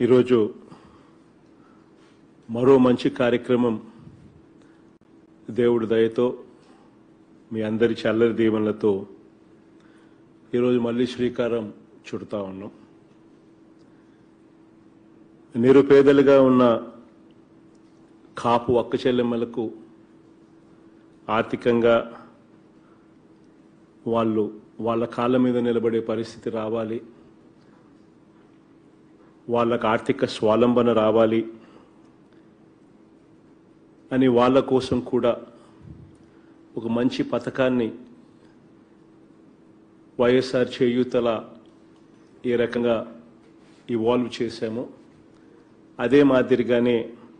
ఈరోజు మరో మంచి కార్యక్రమం దేవుడి దయతో మీ అందరి చల్లరి దీవెనలతో ఈరోజు మళ్ళీ శ్రీకారం చుడతా ఉన్నాం నిరుపేదలుగా ఉన్న కాపు అక్క చెల్లెమ్మలకు ఆర్థికంగా వాళ్ళు వాళ్ళ కాళ్ళ మీద నిలబడే పరిస్థితి రావాలి వాళ్ళకు ఆర్థిక స్వాలంబన రావాలి అని వాళ్ళ కోసం కూడా ఒక మంచి పథకాన్ని వైఎస్ఆర్ చేయూతల ఏ రకంగా ఇవాల్వ్ చేశామో అదే మాదిరిగానే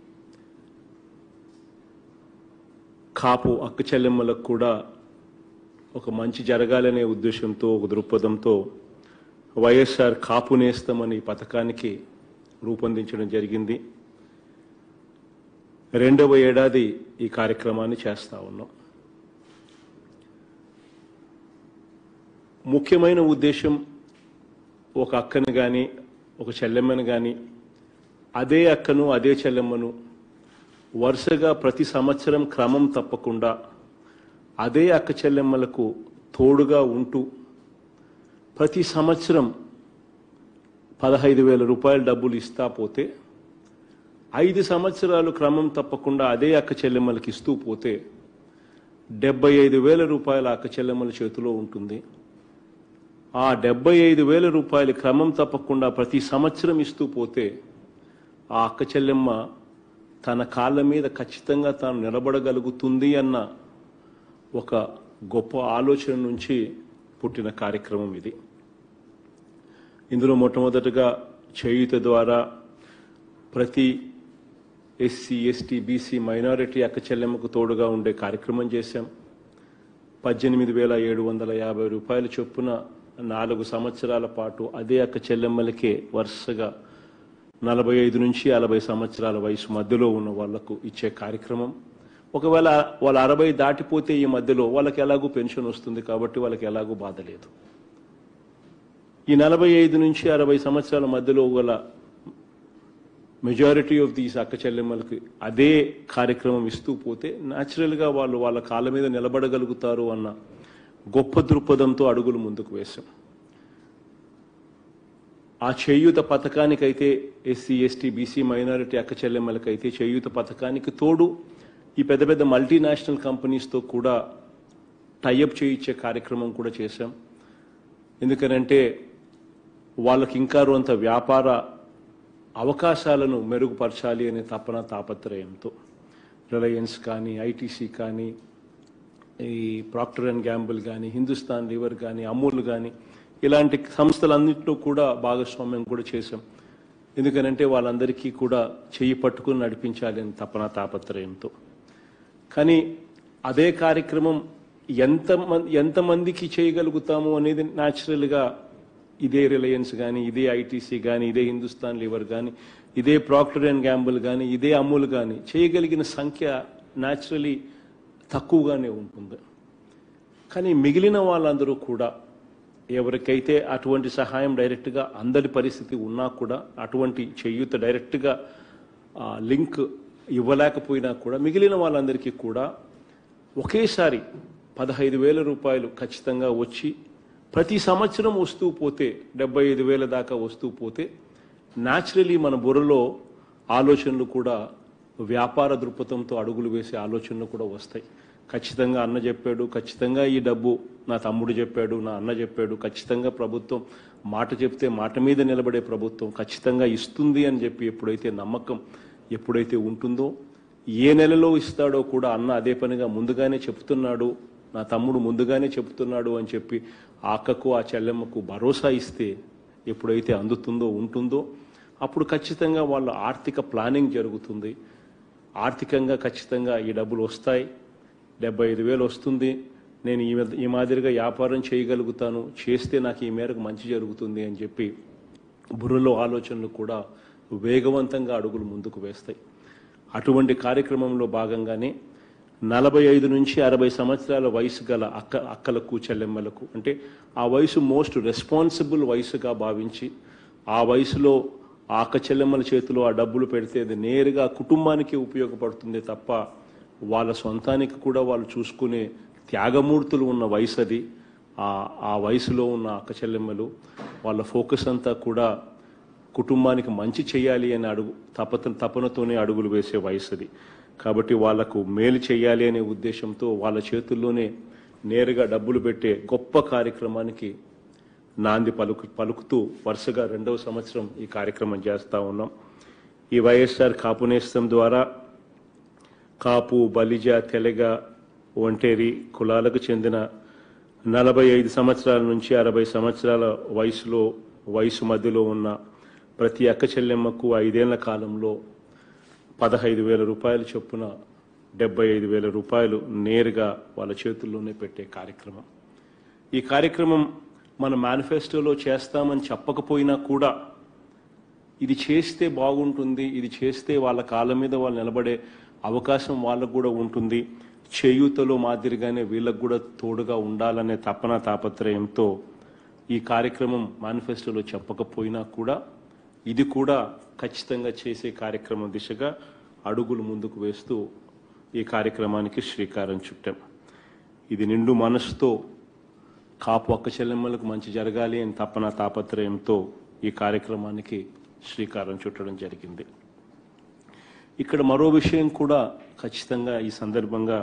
కాపు అక్క చెల్లెమ్మలకు కూడా ఒక మంచి జరగాలనే ఉద్దేశంతో ఒక దృక్పథంతో వైఎస్ఆర్ కాపు నేస్తమని పథకానికి రూపొందించడం జరిగింది రెండవ ఏడాది ఈ కార్యక్రమాన్ని చేస్తా ఉన్నాం ముఖ్యమైన ఉద్దేశం ఒక అక్కను కానీ ఒక చెల్లెమ్మను కానీ అదే అక్కను అదే చెల్లెమ్మను వరుసగా ప్రతి సంవత్సరం క్రమం తప్పకుండా అదే అక్క చెల్లెమ్మలకు తోడుగా ఉంటూ ప్రతి సంవత్సరం పదహైదు వేల రూపాయల డబ్బులు ఇస్తా పోతే ఐదు సంవత్సరాలు క్రమం తప్పకుండా అదే అక్క చెల్లెమ్మలకి ఇస్తూ పోతే డెబ్బై ఐదు వేల రూపాయల అక్క చెల్లెమ్మల చేతిలో ఉంటుంది ఆ డెబ్బై ఐదు వేల రూపాయలు క్రమం తప్పకుండా ప్రతి సంవత్సరం ఇస్తూ పోతే ఆ అక్క చెల్లెమ్మ తన కాళ్ళ మీద ఖచ్చితంగా తాను నిలబడగలుగుతుంది అన్న ఒక గొప్ప ఆలోచన నుంచి పుట్టిన కార్యక్రమం ఇది ఇందులో మొట్టమొదటగా చేయుత ద్వారా ప్రతి ఎస్సీ ఎస్టీ బీసీ మైనారిటీ అక్క చెల్లెమ్మకు తోడుగా ఉండే కార్యక్రమం చేశాం పద్దెనిమిది వేల ఏడు వందల యాభై రూపాయల చొప్పున నాలుగు సంవత్సరాల పాటు అదే అక్క చెల్లెమ్మలకే వరుసగా నలభై ఐదు నుంచి నలభై సంవత్సరాల వయసు మధ్యలో ఉన్న వాళ్లకు ఇచ్చే కార్యక్రమం ఒకవేళ వాళ్ళ అరవై దాటిపోతే ఈ మధ్యలో వాళ్ళకి ఎలాగూ పెన్షన్ వస్తుంది కాబట్టి వాళ్ళకి ఎలాగూ బాధ లేదు ఈ నలభై ఐదు నుంచి అరవై సంవత్సరాల మధ్యలో గల మెజారిటీ ఆఫ్ దీస్ అక్క చెల్లెమ్మలకి అదే కార్యక్రమం ఇస్తూ పోతే న్యాచురల్గా వాళ్ళు వాళ్ళ కాళ్ళ మీద నిలబడగలుగుతారు అన్న గొప్ప దృక్పథంతో అడుగులు ముందుకు వేశాం ఆ చేయూత పథకానికైతే ఎస్సీ ఎస్టీ బీసీ మైనారిటీ అక్క చెల్లెమ్మలకైతే చేయూత పథకానికి తోడు ఈ పెద్ద పెద్ద మల్టీనేషనల్ కంపెనీస్తో కూడా టైఅప్ చేయించే కార్యక్రమం కూడా చేశాం ఎందుకనంటే వాళ్ళకి ఇంకా కొంత వ్యాపార అవకాశాలను మెరుగుపరచాలి అనే తపన తాపత్రయంతో రిలయన్స్ కానీ ఐటీసీ కానీ ఈ ప్రాక్టర్ అండ్ గ్యాంబుల్ కానీ హిందుస్థాన్ లివర్ కానీ అమూల్ కానీ ఇలాంటి సంస్థలన్నింటిలో కూడా భాగస్వామ్యం కూడా చేశాం ఎందుకనంటే వాళ్ళందరికీ కూడా చెయ్యి పట్టుకుని నడిపించాలి అని తపన తాపత్రయంతో కానీ అదే కార్యక్రమం ఎంత ఎంతమందికి చేయగలుగుతాము అనేది న్యాచురల్గా ఇదే రిలయన్స్ కానీ ఇదే ఐటీసీ కానీ ఇదే హిందుస్థాన్ లివర్ కానీ ఇదే ప్రాక్టర్ అండ్ గ్యాంబుల్ కానీ ఇదే అమూల్ కానీ చేయగలిగిన సంఖ్య న్యాచురలీ తక్కువగానే ఉంటుంది కానీ మిగిలిన వాళ్ళందరూ కూడా ఎవరికైతే అటువంటి సహాయం డైరెక్ట్గా అందరి పరిస్థితి ఉన్నా కూడా అటువంటి చేయూత డైరెక్ట్గా ఆ, లింక్ ఇవ్వలేకపోయినా కూడా మిగిలిన వాళ్ళందరికీ కూడా ఒకేసారి పదహైదు వేల రూపాయలు ఖచ్చితంగా వచ్చి ప్రతి సంవత్సరం వస్తూ పోతే డెబ్బై ఐదు వేల దాకా వస్తూ పోతే న్యాచురలీ మన బుర్రలో ఆలోచనలు కూడా వ్యాపార దృక్పథంతో అడుగులు వేసే ఆలోచనలు కూడా వస్తాయి ఖచ్చితంగా అన్న చెప్పాడు ఖచ్చితంగా ఈ డబ్బు నా తమ్ముడు చెప్పాడు నా అన్న చెప్పాడు ఖచ్చితంగా ప్రభుత్వం మాట చెప్తే మాట మీద నిలబడే ప్రభుత్వం ఖచ్చితంగా ఇస్తుంది అని చెప్పి ఎప్పుడైతే నమ్మకం ఎప్పుడైతే ఉంటుందో ఏ నెలలో ఇస్తాడో కూడా అన్న అదే పనిగా ముందుగానే చెప్తున్నాడు నా తమ్ముడు ముందుగానే చెప్తున్నాడు అని చెప్పి ఆ అక్కకు ఆ చెల్లెమ్మకు భరోసా ఇస్తే ఎప్పుడైతే అందుతుందో ఉంటుందో అప్పుడు ఖచ్చితంగా వాళ్ళ ఆర్థిక ప్లానింగ్ జరుగుతుంది ఆర్థికంగా ఖచ్చితంగా ఈ డబ్బులు వస్తాయి డెబ్బై ఐదు వేలు వస్తుంది నేను ఈ విధ- ఈ మాదిరిగా వ్యాపారం చేయగలుగుతాను చేస్తే నాకు ఈ మేరకు మంచి జరుగుతుంది అని చెప్పి బుర్రలో ఆలోచనలు కూడా వేగవంతంగా అడుగులు ముందుకు వేస్తాయి అటువంటి కార్యక్రమంలో భాగంగానే నలభై ఐదు నుంచి అరవై సంవత్సరాల వయసు గల అక్క అక్కలకు చెల్లెమ్మలకు అంటే ఆ వయసు మోస్ట్ రెస్పాన్సిబుల్ వయసుగా భావించి ఆ వయసులో ఆ అక్క చెల్లెమ్మల చేతిలో ఆ డబ్బులు పెడితే అది నేరుగా కుటుంబానికి ఉపయోగపడుతుంది తప్ప వాళ్ళ సొంతానికి కూడా వాళ్ళు చూసుకునే త్యాగమూర్తులు ఉన్న వయసు అది ఆ ఆ వయసులో ఉన్న అక్క చెల్లెమ్మలు వాళ్ళ ఫోకస్ అంతా కూడా కుటుంబానికి మంచి చేయాలి అనే అడుగు తపత తపనతోనే అడుగులు వేసే వయసు అది కాబట్టి వాళ్లకు మేలు చేయాలి అనే ఉద్దేశంతో వాళ్ళ చేతుల్లోనే నేరుగా డబ్బులు పెట్టే గొప్ప కార్యక్రమానికి నాంది పలుకు పలుకుతూ వరుసగా రెండవ సంవత్సరం ఈ కార్యక్రమం చేస్తూ ఉన్నాం ఈ వైఎస్ఆర్ కాపు నేస్తం ద్వారా కాపు బలిజ తెలగ ఒంటేరి కులాలకు చెందిన నలభై ఐదు సంవత్సరాల నుంచి అరవై సంవత్సరాల వయసులో వయసు మధ్యలో ఉన్న ప్రతి అక్క చెల్లెమ్మకు ఐదేళ్ల కాలంలో పదహైదు వేల రూపాయల చొప్పున డెబ్బై ఐదు వేల రూపాయలు నేరుగా వాళ్ళ చేతుల్లోనే పెట్టే కార్యక్రమం ఈ కార్యక్రమం మన మేనిఫెస్టోలో చేస్తామని చెప్పకపోయినా కూడా ఇది చేస్తే బాగుంటుంది ఇది చేస్తే వాళ్ళ కాళ్ళ మీద వాళ్ళు నిలబడే అవకాశం వాళ్ళకు కూడా ఉంటుంది చేయూతలో మాదిరిగానే వీళ్ళకు కూడా తోడుగా ఉండాలనే తపన తాపత్రయంతో ఈ కార్యక్రమం మేనిఫెస్టోలో చెప్పకపోయినా కూడా ఇది కూడా ఖచ్చితంగా చేసే కార్యక్రమం దిశగా అడుగులు ముందుకు వేస్తూ ఈ కార్యక్రమానికి శ్రీకారం చుట్టాం ఇది నిండు మనసుతో కాపు అక్క చెల్లెమ్మలకు మంచి జరగాలి అని తపన తాపత్రయంతో ఈ కార్యక్రమానికి శ్రీకారం చుట్టడం జరిగింది ఇక్కడ మరో విషయం కూడా ఖచ్చితంగా ఈ సందర్భంగా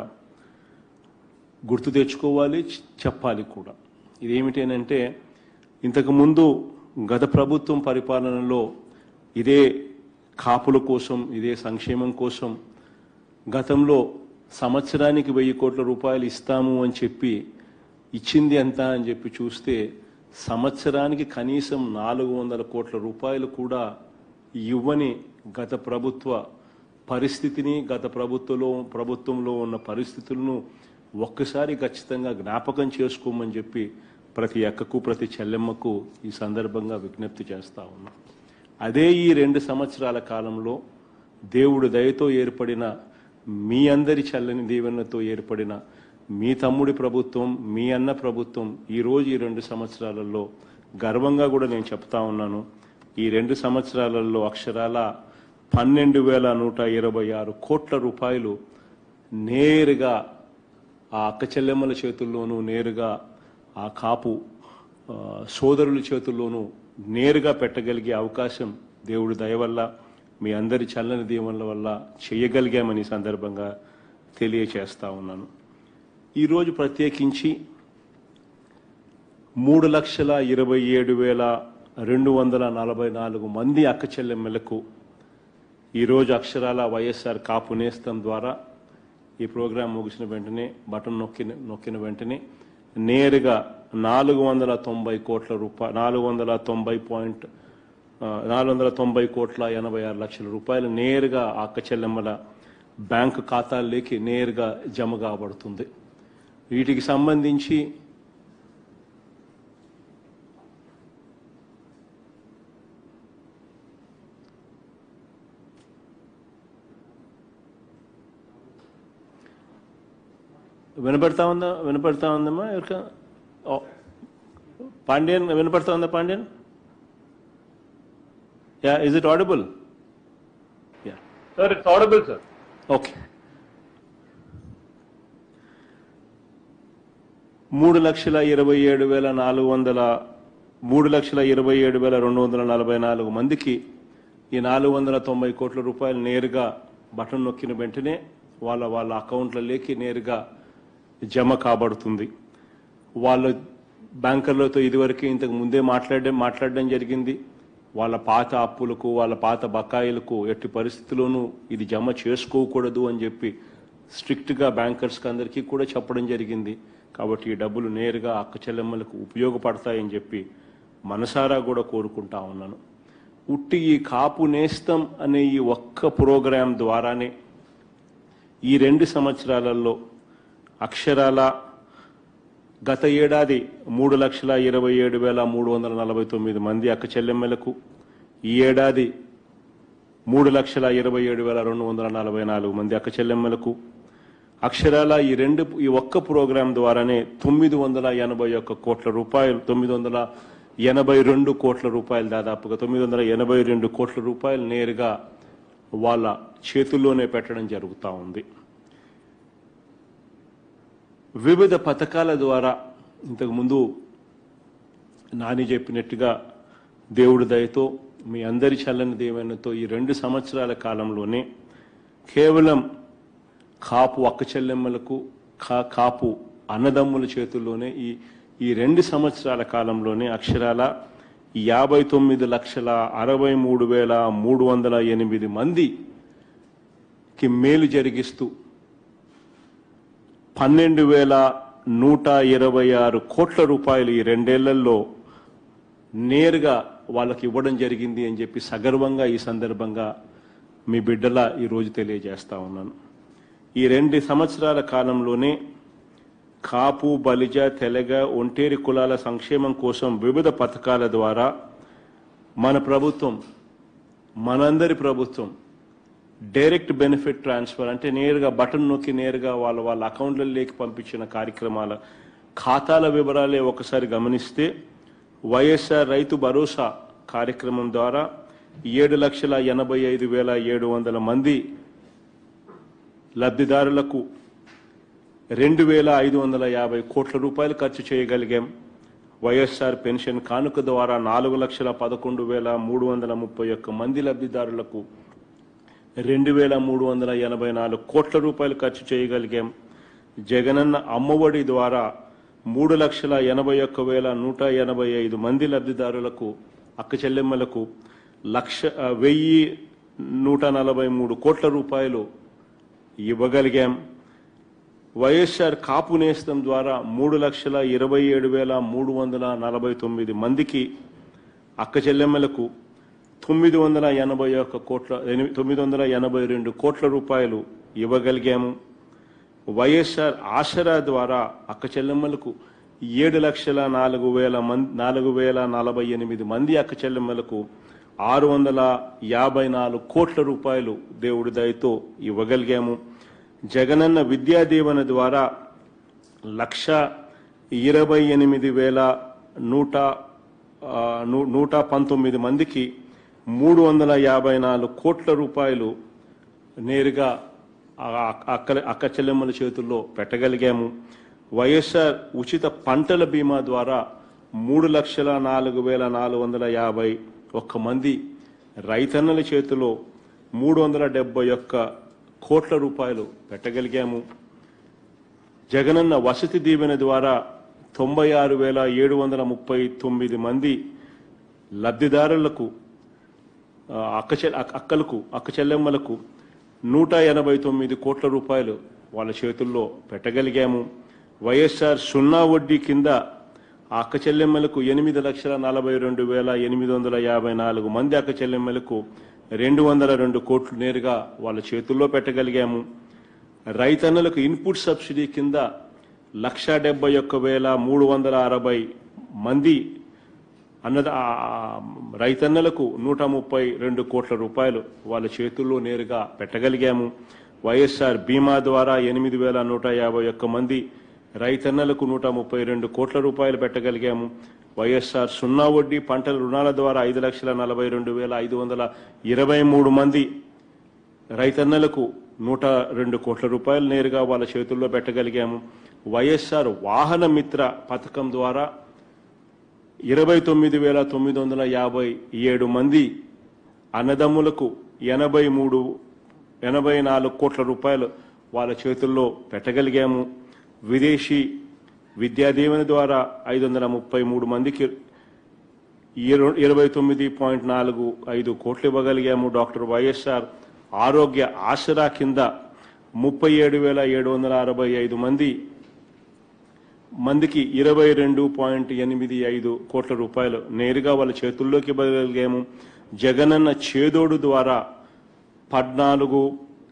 గుర్తు తెచ్చుకోవాలి చ- చెప్పాలి కూడా ఇదేమిటేనంటే ఇంతకుముందు గత ప్రభుత్వం పరిపాలనలో ఇదే కాపుల కోసం ఇదే సంక్షేమం కోసం గతంలో సంవత్సరానికి వెయ్యి కోట్ల రూపాయలు ఇస్తాము అని చెప్పి ఇచ్చింది ఎంత అని చెప్పి చూస్తే సంవత్సరానికి కనీసం నాలుగు వందల కోట్ల రూపాయలు కూడా ఇవ్వని గత ప్రభుత్వ పరిస్థితిని గత ప్రభుత్వంలో ప్రభుత్వంలో ఉన్న పరిస్థితులను ఒక్కసారి ఖచ్చితంగా జ్ఞాపకం చేసుకోమని చెప్పి ప్రతి అక్కకు ప్రతి చెల్లెమ్మకు ఈ సందర్భంగా విజ్ఞప్తి చేస్తా ఉన్నాం అదే ఈ రెండు సంవత్సరాల కాలంలో దేవుడు దయతో ఏర్పడిన మీ అందరి చల్లని దీవెనతో ఏర్పడిన మీ తమ్ముడి ప్రభుత్వం మీ అన్న ప్రభుత్వం ఈ రోజు ఈ రెండు సంవత్సరాలలో గర్వంగా కూడా నేను చెప్తా ఉన్నాను ఈ రెండు సంవత్సరాలలో అక్షరాల పన్నెండు వేల నూట ఇరవై ఆరు కోట్ల రూపాయలు నేరుగా ఆ అక్క చెల్లెమ్మల చేతుల్లోనూ నేరుగా ఆ కాపు ఆ, సోదరుల చేతుల్లోనూ నేరుగా పెట్టగలిగే అవకాశం దేవుడి దయ వల్ల మీ అందరి చల్లని దీవెనల వల్ల చేయగలిగామని ఈ సందర్భంగా తెలియచేస్తా ఉన్నాను ఈరోజు ప్రత్యేకించి మూడు లక్షల ఇరవై ఏడు వేల రెండు వందల నలభై నాలుగు మంది అక్క చెల్లెమ్మలకు ఈరోజు అక్షరాల వైఎస్ఆర్ కాపు నేస్తం ద్వారా ఈ ప్రోగ్రాం ముగిసిన వెంటనే బటన్ నొక్కిన నొక్కిన వెంటనే నేరుగా నాలుగు వందల తొంభై కోట్ల రూపాయలు నాలుగు వందల తొంభై పాయింట్ ఆ, నాలుగు వందల తొంభై కోట్ల ఎనభై ఆరు లక్షల రూపాయలు నేరుగా ఆ అక్క చెల్లెమ్మల బ్యాంకు ఖాతాల్లోకి నేరుగా జమ కాబడుతుంది వీటికి సంబంధించి వినపడతా ఉందా వినపడతా ఉందమ్మా ఎవరిక ఓ, పాండ్యన్ వినపడతా ఉందా Pandyan ya is it audible ya Sir, it's audible, sir. Okay మూడు లక్షల ఇరవై ఏడు వేల నాలుగు వందల మూడు లక్షల ఇరవై ఏడు వేల రెండు వందల నలభై నాలుగు మందికి ఈ నాలుగు వందల తొంభై కోట్ల రూపాయలు నేరుగా బటన్ నొక్కిన వెంటనే వాళ్ళ వాళ్ళ అకౌంట్లలోకి నేరుగా జమ కాబడుతుంది వాళ్ళ బ్యాంకర్లతో ఇదివరకు ఇంతకు ముందే మాట్లాడడం మాట్లాడడం జరిగింది వాళ్ళ పాత అప్పులకు వాళ్ళ పాత బకాయిలకు ఎట్టి పరిస్థితుల్లోనూ ఇది జమ చేసుకోకూడదు అని చెప్పి స్ట్రిక్ట్గా బ్యాంకర్స్కి అందరికీ కూడా చెప్పడం జరిగింది కాబట్టి ఈ డబ్బులు నేరుగా అక్క చెల్లెమ్మలకు ఉపయోగపడతాయని చెప్పి మనసారా కూడా కోరుకుంటా ఉన్నాను ఉట్టి ఈ కాపు నేస్తం అనే ఈ ఒక్క ప్రోగ్రాం ద్వారానే ఈ రెండు సంవత్సరాలలో అక్షరాల గత ఏడాది మూడు లక్షల ఇరవై ఏడు వేల మూడు వందల నలభై తొమ్మిది మంది అక్క చెల్లెమ్మలకు ఈ ఏడాది మూడు లక్షల ఇరవై ఏడు వేల రెండు వందల నలభై నాలుగు మంది అక్క చెల్లెమ్మలకు అక్షరాల ఈ రెండు ఈ ఒక్క ప్రోగ్రాం ద్వారానే తొమ్మిది వందల ఎనభై ఒక్క కోట్ల రూపాయలు తొమ్మిది వందల ఎనభై రెండు కోట్ల రూపాయలు దాదాపుగా తొమ్మిది వందల ఎనభై రెండు కోట్ల రూపాయలు నేరుగా వాళ్ళ చేతుల్లోనే పెట్టడం జరుగుతూ ఉంది వివిధ పథకాల ద్వారా ఇంతకుముందు నాని చెప్పినట్టుగా దేవుడి దయతో మీ అందరి చల్లని దేవనతో ఈ రెండు సంవత్సరాల కాలంలోనే కేవలం కాపు అక్క చెల్లెమ్మలకు కా కాపు అన్నదమ్ముల చేతుల్లోనే ఈ ఈ రెండు సంవత్సరాల కాలంలోనే అక్షరాల యాభై తొమ్మిది లక్షల అరవై మూడు వేల మూడు వందల ఎనిమిది మందికి మేలు జరిగిస్తూ పన్నెండు వేల నూట ఇరవై ఆరు కోట్ల rూపాయలు ఈ రెండేళ్లలో నేరుగా వాళ్ళకి ఇవ్వడం జరిగింది అని చెప్పి సగర్వంగా ఈ సందర్భంగా మీ బిడ్డల ఈరోజు తెలియజేస్తా ఉన్నాను ఈ రెండు సంవత్సరాల కాలంలోనే కాపు బలిజ తెలగ ఒంటేరి కులాల సంక్షేమం కోసం వివిధ పథకాల ద్వారా మన ప్రభుత్వం మనందరి ప్రభుత్వం డైరెక్ట్ బెనిఫిట్ ట్రాన్స్ఫర్ అంటే నేరుగా బటన్ నొక్కి నేరుగా వాళ్ళ వాళ్ళ అకౌంట్లలోకి పంపించిన కార్యక్రమాల ఖాతాల వివరాలే ఒకసారి గమనిస్తే వైఎస్ఆర్ రైతు భరోసా కార్యక్రమం ద్వారా ఏడు లక్షల ఎనభై ఐదు వేల ఏడు వందల మంది లబ్ధిదారులకు రెండు వేల ఐదు వందల యాభై కోట్ల రూపాయలు ఖర్చు చేయగలిగాం వైఎస్ఆర్ పెన్షన్ కానుక ద్వారా నాలుగు లక్షల పదకొండు వేల మూడు వందల ముప్పై ఒక్క మంది లబ్ధిదారులకు రెండు వేల మూడు వందల ఎనభై నాలుగు కోట్ల రూపాయలు ఖర్చు చేయగలిగాం జగనన్న అమ్మఒడి ద్వారా మూడు లక్షల ఎనభై ఒక్క వేల నూట ఎనభై ఐదు మంది లబ్ధిదారులకు అక్క చెల్లెమ్మలకు లక్ష ఆ, వెయ్యి నూట నలభై మూడు కోట్ల రూపాయలు ఇవ్వగలిగాం వైఎస్ఆర్ కాపు నేస్తం ద్వారా మూడు లక్షల ఇరవై ఏడు వేల మూడు వందల నలభై తొమ్మిది మందికి అక్క చెల్లెమ్మలకు తొమ్మిది వందల ఎనభై ఒక్క కోట్ల ఎనిమి- తొమ్మిది వందల ఎనభై రెండు కోట్ల రూపాయలు ఇవ్వగలిగాము వైఎస్ఆర్ ఆసరా ద్వారా అక్క చెల్లెమ్మలకు ఏడు లక్షల నాలుగు వేల మంది నాలుగు వేల నలభై ఎనిమిది మంది అక్క చెల్లెమ్మలకు ఆరు వందల యాభై నాలుగు కోట్ల రూపాయలు దేవుడి దయతో ఇవ్వగలిగాము జగనన్న విద్యా దీవెన ద్వారా లక్ష ఇరవై ఎనిమిది వేల నూట ఆ, నూ- నూట పంతొమ్మిది మందికి మూడు వందల యాభై నాలుగు కోట్ల రూపాయలు నేరుగా ఆ అక్క అక్క చెల్లెమ్మల చేతుల్లో పెట్టగలిగాము వైఎస్ఆర్ ఉచిత పంటల బీమా ద్వారా మూడు లక్షల నాలుగు వేల నాలుగు వందల యాభై ఒక్క మంది రైతన్నల చేతిలో మూడు వందల డెబ్బై ఒక్క కోట్ల రూపాయలు పెట్టగలిగాము జగనన్న వసతి దీవెన ద్వారా తొంభై ఆరు వేల ఏడు వందల ముప్పై తొమ్మిది మంది లబ్ధిదారులకు ఆ, అక్క చె- అక్క- అక్కలకు అక్క చెల్లెమ్మలకు నూట ఎనభై తొమ్మిది కోట్ల రూపాయలు వాళ్ళ చేతుల్లో పెట్టగలిగాము వైఎస్ఆర్ సున్నా వడ్డీ కింద ఆ అక్క చెల్లెమ్మలకు ఎనిమిది లక్షల నలభై రెండు వేల ఎనిమిది వందల యాభై నాలుగు మంది అక్క చెల్లెమ్మలకు రెండు వందల రెండు కోట్లు నేరుగా వాళ్ళ చేతుల్లో పెట్టగలిగాము రైతన్నలకు ఇన్పుట్ సబ్సిడీ కింద లక్ష డెబ్బై ఒక్క వేల మూడు వందల అరవై మంది అన్నద ఆ, రైతన్నలకు నూట ముప్పై రెండు కోట్ల రూపాయలు వాళ్ళ చేతుల్లో నేరుగా పెట్టగలిగాము వైఎస్ఆర్ బీమా ద్వారా ఎనిమిది వేల నూట యాభై ఒక్క మంది రైతన్నలకు నూట ముప్పై రెండు కోట్ల రూపాయలు పెట్టగలిగాము వైఎస్ఆర్ సున్నా వడ్డీ పంటల రుణాల ద్వారా ఐదు లక్షల నలభై రెండు వేల ఐదు వందల ఇరవై మూడు మంది రైతన్నలకు నూట రెండు కోట్ల రూపాయలు నేరుగా వాళ్ళ చేతుల్లో పెట్టగలిగాము వైఎస్ఆర్ వాహన మిత్ర పథకం ద్వారా ఇరవై తొమ్మిది వేల తొమ్మిది వందల యాభై ఏడు మంది అన్నదమ్ములకు ఎనభై మూడు ఎనభై నాలుగు కోట్ల రూపాయలు వాళ్ళ చేతుల్లో పెట్టగలిగాము విదేశీ విద్యా దీవెన ద్వారా ఐదు వందల ముప్పై మూడు మందికి ఇర- ఇరవై తొమ్మిది పాయింట్ నాలుగు ఐదు కోట్లు ఇవ్వగలిగాము డాక్టర్ వైఎస్ఆర్ ఆరోగ్య ఆసరా కింద ముప్పై ఏడు వేల ఏడు వందల అరవై ఐదు మంది మందికి ఇరవై రెండు పాయింట్ ఎనిమిది ఐదు కోట్ల రూపాయలు నేరుగా వాళ్ళ చేతుల్లోకి ఇవ్వగలిగాము జగనన్న చేదోడు ద్వారా పద్నాలుగు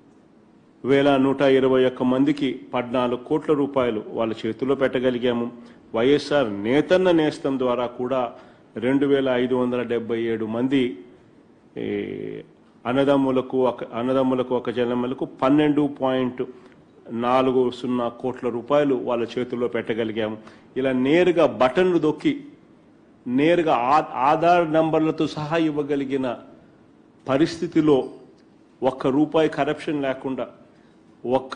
వేల నూట ఇరవై ఒక్క మందికి పద్నాలుగు కోట్ల రూపాయలు వాళ్ళ చేతుల్లో పెట్టగలిగాము వైఎస్ఆర్ నేతన్న నేస్తం ద్వారా కూడా రెండు వేల ఐదు వందల డెబ్బై ఏడు మంది ఏ, అన్నదమ్ములకు ఒక అన్నదమ్ములకు ఒక జనములకు పన్నెండు పాయింట్ నాలుగు సున్నా కోట్ల రూపాయలు వాళ్ళ చేతుల్లో పెట్టగలిగాము ఇలా నేరుగా బటన్లు దొక్కి నేరుగా ఆ- ఆధార్ నంబర్లతో సహా ఇవ్వగలిగిన పరిస్థితిలో ఒక్క రూపాయి కరప్షన్ లేకుండా ఒక్క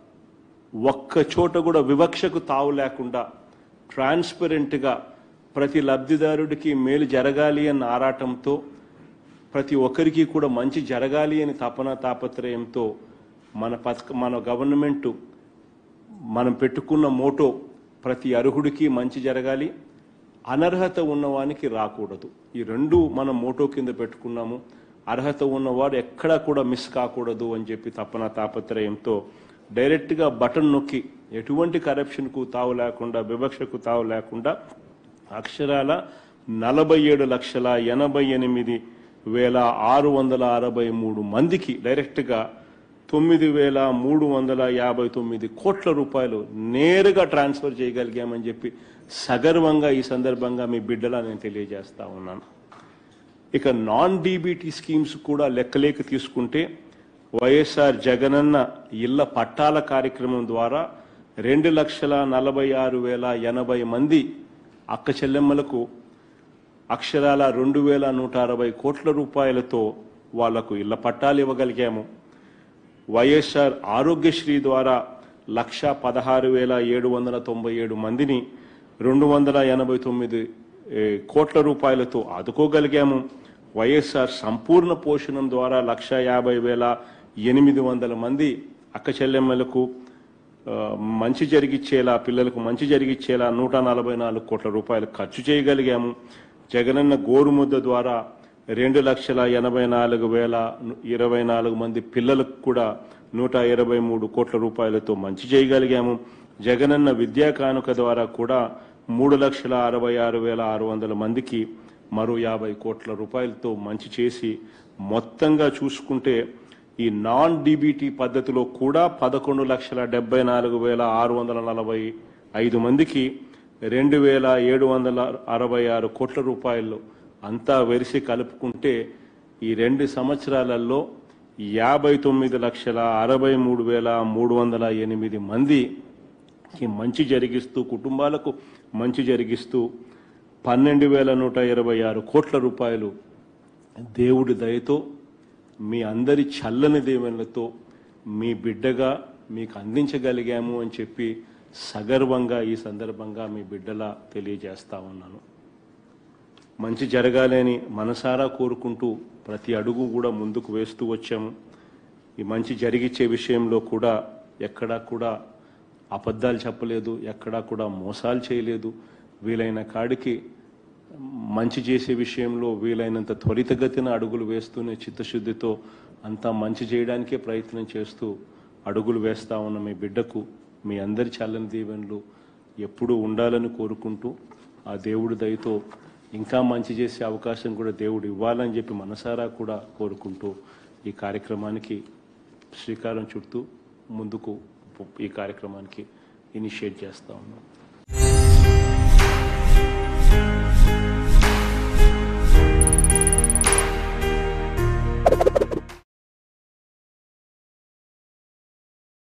ఒక్క చోట కూడా వివక్షకు తావు లేకుండా ట్రాన్స్పరెంట్గా ప్రతి లబ్ధిదారుడికి మేలు జరగాలి అన్న ఆరాటంతో ప్రతి ఒక్కరికి కూడా మంచి జరగాలి అని తపన తాపత్రయంతో మన పథక మన గవర్నమెంట్ మనం పెట్టుకున్న మోటో ప్రతి అర్హుడికి మంచి జరగాలి అనర్హత ఉన్నవానికి రాకూడదు ఈ రెండు మనం మోటో కింద పెట్టుకున్నాము అర్హత ఉన్నవాడు ఎక్కడా కూడా మిస్ కాకూడదు అని చెప్పి తపన తాపత్రయంతో డైరెక్ట్గా బటన్ నొక్కి ఎటువంటి కరప్షన్కు తావు లేకుండా వివక్షకు తావు లేకుండా అక్షరాల నలభై ఏడు లక్షల ఎనభై ఎనిమిది వేల ఆరు వందల అరవై మూడు మందికి డైరెక్ట్గా తొమ్మిది వేల మూడు వందల యాభై తొమ్మిది కోట్ల రూపాయలు నేరుగా ట్రాన్స్ఫర్ చేయగలిగామని చెప్పి సగర్వంగా ఈ సందర్భంగా మీ బిడ్డలా నేను తెలియజేస్తా ఉన్నాను ఇక నాన్ డీబీటీ స్కీమ్స్ కూడా లెక్కలేక తీసుకుంటే వైఎస్ఆర్ జగనన్న ఇళ్ల పట్టాల కార్యక్రమం ద్వారా రెండు లక్షల నలభై ఆరు వేల ఎనభై మంది అక్క చెల్లెమ్మలకు అక్షరాల రెండు వేల నూట అరవై కోట్ల రూపాయలతో వాళ్లకు ఇళ్ల పట్టాలు ఇవ్వగలిగాము వైఎస్ఆర్ ఆరోగ్యశ్రీ ద్వారా లక్ష పదహారు వేల ఏడు వందల తొంభై ఏడు మందిని రెండు వందల ఎనభై తొమ్మిది ఏ, కోట్ల రూపాయలతో ఆదుకోగలిగాము వైఎస్ఆర్ సంపూర్ణ పోషణం ద్వారా లక్ష యాభై వేల ఎనిమిది వందల మంది అక్క చెల్లెమ్మలకు ఆ, మంచి జరిగిచ్చేలా పిల్లలకు మంచి జరిగిచ్చేలా నూట నలభై నాలుగు కోట్ల రూపాయలు ఖర్చు చేయగలిగాము జగనన్న గోరుముద్ద ద్వారా రెండు లక్షల ఎనభై నాలుగు వేల ఇరవై నాలుగు మంది పిల్లలకు కూడా నూట ఇరవై మూడు కోట్ల రూపాయలతో మంచి చేయగలిగాము జగనన్న విద్యా కానుక ద్వారా కూడా మూడు లక్షల అరవై ఆరు వేల ఆరు వందల మందికి మరో యాభై కోట్ల రూపాయలతో మంచి చేసి మొత్తంగా చూసుకుంటే ఈ నాన్ డీబీటీ పద్ధతిలో కూడా పదకొండు లక్షల డెబ్బై నాలుగు వేల ఆరు వందల నలభై ఐదు మందికి రెండు వేల ఏడు వందల అరవై ఆరు కోట్ల రూపాయలు అంతా వెరిసి కలుపుకుంటే ఈ రెండు సంవత్సరాలలో యాభై తొమ్మిది లక్షల అరవై మూడు వేల మూడు వందల ఎనిమిది మందికి మంచి జరిగిస్తూ కుటుంబాలకు మంచి జరిగిస్తూ పన్నెండు వేల నూట ఇరవై ఆరు కోట్ల రూపాయలు దేవుడి దయతో మీ అందరి చల్లని దీవెనలతో మీ బిడ్డగా మీకు అందించగలిగాము అని చెప్పి సగర్వంగా ఈ సందర్భంగా మీ బిడ్డలా తెలియజేస్తా ఉన్నాను మంచి జరగాలని మనసారా కోరుకుంటూ ప్రతి అడుగు కూడా ముందుకు వేస్తూ వచ్చాము ఈ మంచి జరిగిచ్చే విషయంలో కూడా ఎక్కడా కూడా అబద్ధాలు చెప్పలేదు ఎక్కడా కూడా మోసాలు చేయలేదు వీలైన కాడికి మంచి చేసే విషయంలో వీలైనంత త్వరితగతిన అడుగులు వేస్తూనే చిత్తశుద్ధితో అంతా మంచి చేయడానికే ప్రయత్నం చేస్తూ అడుగులు వేస్తా ఉన్న మీ బిడ్డకు మీ అందరి చల్లని దీవెనలు ఎప్పుడూ ఉండాలని కోరుకుంటూ ఆ దేవుడి దయతో ఇంకా మంచి చేసే అవకాశం కూడా దేవుడు ఇవ్వాలని చెప్పి మనసారా కూడా కోరుకుంటూ ఈ కార్యక్రమానికి శ్రీకారం చుట్టూ ముందుకు ఈ కార్యక్రమానికి ఇనిషియేట్ చేస్తా ఉన్నాం